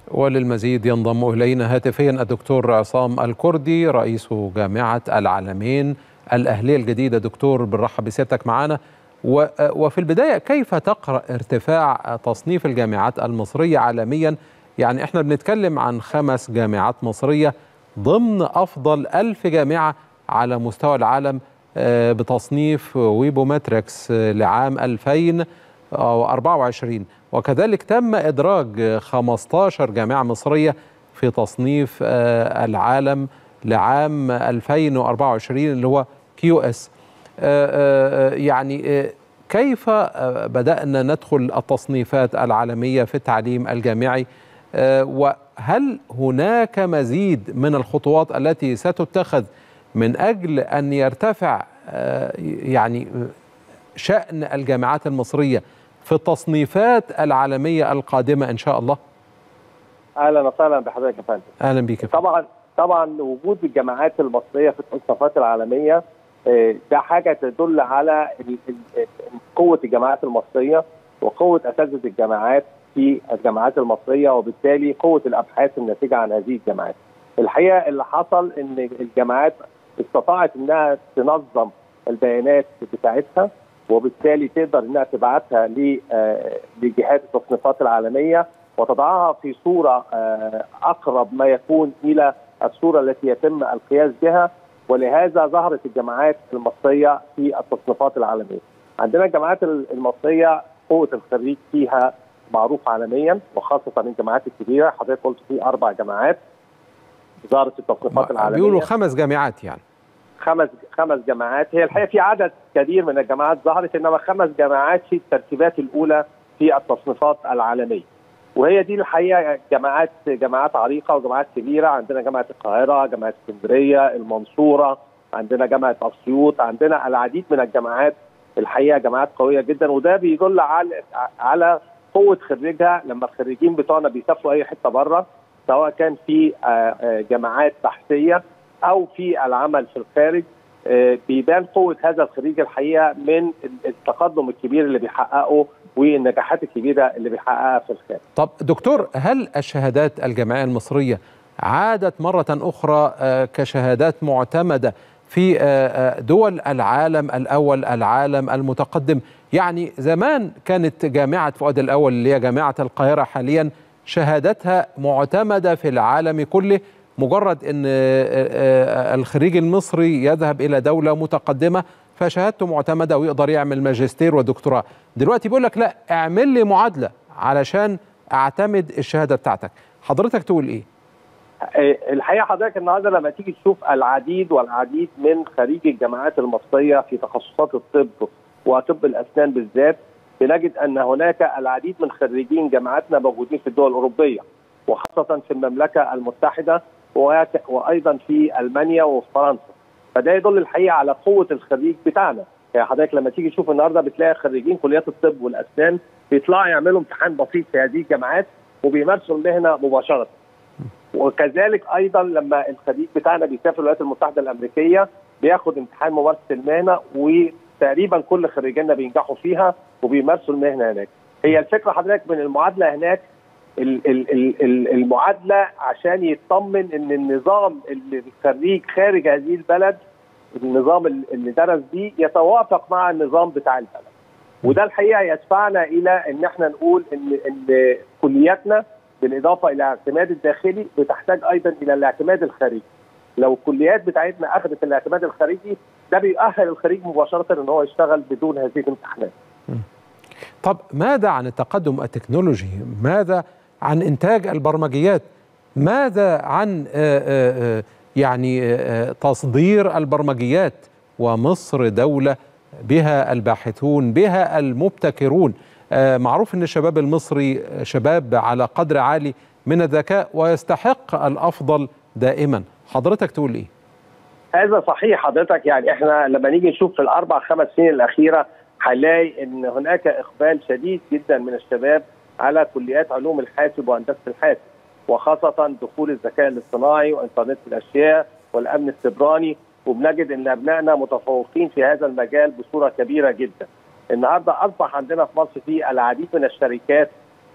وللمزيد ينضم إلينا هاتفيا الدكتور عصام الكردي رئيس جامعة العالمين الأهلية الجديدة دكتور بنرحب بسيادتك معنا وفي البداية كيف تقرأ ارتفاع تصنيف الجامعات المصرية عالميا يعني احنا بنتكلم عن خمس جامعات مصرية ضمن أفضل ألف جامعة على مستوى العالم بتصنيف ويبومتريكس لعام 2024 وكذلك تم إدراج 15 جامعة مصرية في تصنيف العالم لعام 2024 اللي هو كيو اس يعني كيف بدأنا ندخل التصنيفات العالمية في التعليم الجامعي وهل هناك مزيد من الخطوات التي ستتخذ من أجل أن يرتفع يعني شأن الجامعات المصرية في التصنيفات العالمية القادمة إن شاء الله أهلا وسهلا بحضرتك يا فندم أهلا بك طبعا طبعا وجود الجامعات المصرية في التصنيفات العالمية ده حاجة تدل على قوة الجامعات المصرية وقوة أساتذة الجامعات في الجامعات المصرية وبالتالي قوة الأبحاث الناتجة عن هذه الجامعات الحقيقة اللي حصل إن الجامعات استطاعت إنها تنظم البيانات بتاعتها وبالتالي تقدر انها تبعتها لجهات التصنيفات العالميه وتضعها في صوره اقرب ما يكون الى الصوره التي يتم القياس بها ولهذا ظهرت الجامعات المصريه في التصنيفات العالميه. عندنا الجامعات المصريه قوه الخريج فيها معروف عالميا وخاصه الجامعات الكبيره حضرتك قلت في اربع جامعات ظهرت في التصنيفات العالميه بيقولوا خمس جامعات يعني خمس خمس جامعات هي الحقيقه في عدد كبير من الجامعات ظهرت انما خمس جامعات في الترتيبات الاولى في التصنيفات العالميه وهي دي الحقيقه جامعات جامعات عريقه وجامعات كبيره عندنا جامعه القاهره جامعه اسكندريه المنصوره عندنا جامعه اسيوط عندنا العديد من الجامعات الحقيقه جامعات قويه جدا وده بيدل على على قوه خريجها لما الخريجين بتوعنا بيسافروا اي حته بره سواء كان في جامعات بحثيه او في العمل في الخارج بيبان قوه هذا الخريج الحقيقه من التقدم الكبير اللي بيحققه والنجاحات الكبيره اللي بيحققها في الخارج. طب دكتور هل الشهادات الجامعيه المصريه عادت مره اخرى كشهادات معتمده في دول العالم الاول العالم المتقدم يعني زمان كانت جامعه فؤاد الاول اللي هي جامعه القاهره حاليا شهادتها معتمده في العالم كله مجرد ان الخريج المصري يذهب الى دوله متقدمه فشهادته معتمده ويقدر يعمل ماجستير ودكتوراه دلوقتي بيقول لك لا اعمل لي معادله علشان اعتمد الشهاده بتاعتك حضرتك تقول ايه الحقيقه حضرتك النهارده لما تيجي تشوف العديد والعديد من خريج الجامعات المصريه في تخصصات الطب وطب الاسنان بالذات بنجد ان هناك العديد من خريجين جامعاتنا موجودين في الدول الاوروبيه وخاصه في المملكه المتحده وايضا في المانيا وفي فرنسا فده يدل الحقيقه على قوه الخريج بتاعنا يعني حضرتك لما تيجي تشوف النهارده بتلاقي خريجين كليات الطب والاسنان بيطلعوا يعملوا امتحان بسيط في هذه الجامعات وبيمارسوا المهنه مباشره وكذلك ايضا لما الخريج بتاعنا بيسافر الولايات المتحده الامريكيه بياخد امتحان ممارسه المهنه وتقريبا كل خريجينا بينجحوا فيها وبيمارسوا المهنه هناك هي الفكره حضرتك من المعادله هناك المعادله عشان يطمن ان النظام اللي الخريج خارج هذه البلد النظام اللي درس بيه يتوافق مع النظام بتاع البلد وده الحقيقه يدفعنا الى ان احنا نقول ان ان كلياتنا بالاضافه الى الاعتماد الداخلي بتحتاج ايضا الى الاعتماد الخارجي لو الكليات بتاعتنا اخذت الاعتماد الخارجي ده بيؤهل الخريج مباشره ان هو يشتغل بدون هذه الامتحانات طب ماذا عن التقدم التكنولوجي ماذا عن انتاج البرمجيات ماذا عن يعني تصدير البرمجيات ومصر دوله بها الباحثون بها المبتكرون معروف ان الشباب المصري شباب على قدر عالي من الذكاء ويستحق الافضل دائما حضرتك تقول ايه هذا صحيح حضرتك يعني احنا لما نيجي نشوف في الاربع خمس سنين الاخيره هنلاقي ان هناك اقبال شديد جدا من الشباب على كليات علوم الحاسب وهندسه الحاسب وخاصه دخول الذكاء الاصطناعي وانترنت الاشياء والامن السيبراني وبنجد ان ابنائنا متفوقين في هذا المجال بصوره كبيره جدا. النهارده اصبح عندنا في مصر في العديد من الشركات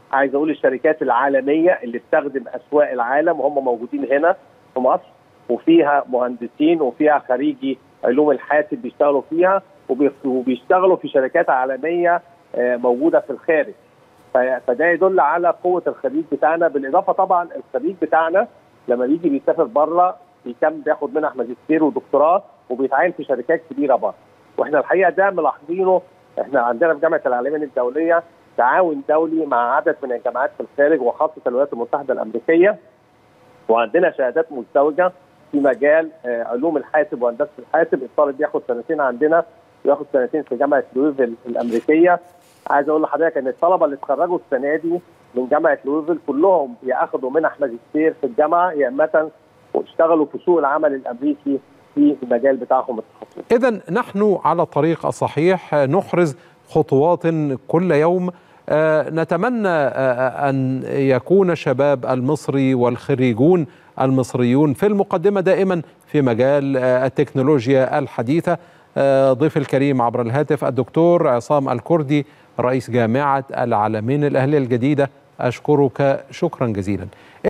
عايز اقول الشركات العالميه اللي بتخدم اسواق العالم وهم موجودين هنا في مصر وفيها مهندسين وفيها خريجي علوم الحاسب بيشتغلوا فيها وبيشتغلوا في شركات عالميه موجوده في الخارج فده يدل على قوه الخريج بتاعنا بالاضافه طبعا الخريج بتاعنا لما بيجي بيسافر بره بيكم بياخد منح ماجستير ودكتوراه وبيتعين في شركات كبيره بره واحنا الحقيقه ده ملاحظينه احنا عندنا في جامعه العالمين الدوليه تعاون دولي مع عدد من الجامعات في الخارج وخاصه الولايات المتحده الامريكيه وعندنا شهادات مزدوجه في مجال علوم الحاسب وهندسه الحاسب الطالب بياخد سنتين عندنا وياخد سنتين في جامعه لويفل الامريكيه عايز اقول لحضرتك ان الطلبه اللي اتخرجوا السنه دي من جامعه لويفل كلهم يا اخذوا منح ماجستير في الجامعه يا اما واشتغلوا في سوق العمل الامريكي في المجال بتاعهم التخصصي. اذا نحن على الطريق الصحيح نحرز خطوات كل يوم نتمنى ان يكون الشباب المصري والخريجون المصريون في المقدمه دائما في مجال التكنولوجيا الحديثه ضيف الكريم عبر الهاتف الدكتور عصام الكردي رئيس جامعه العالمين الاهليه الجديده اشكرك شكرا جزيلا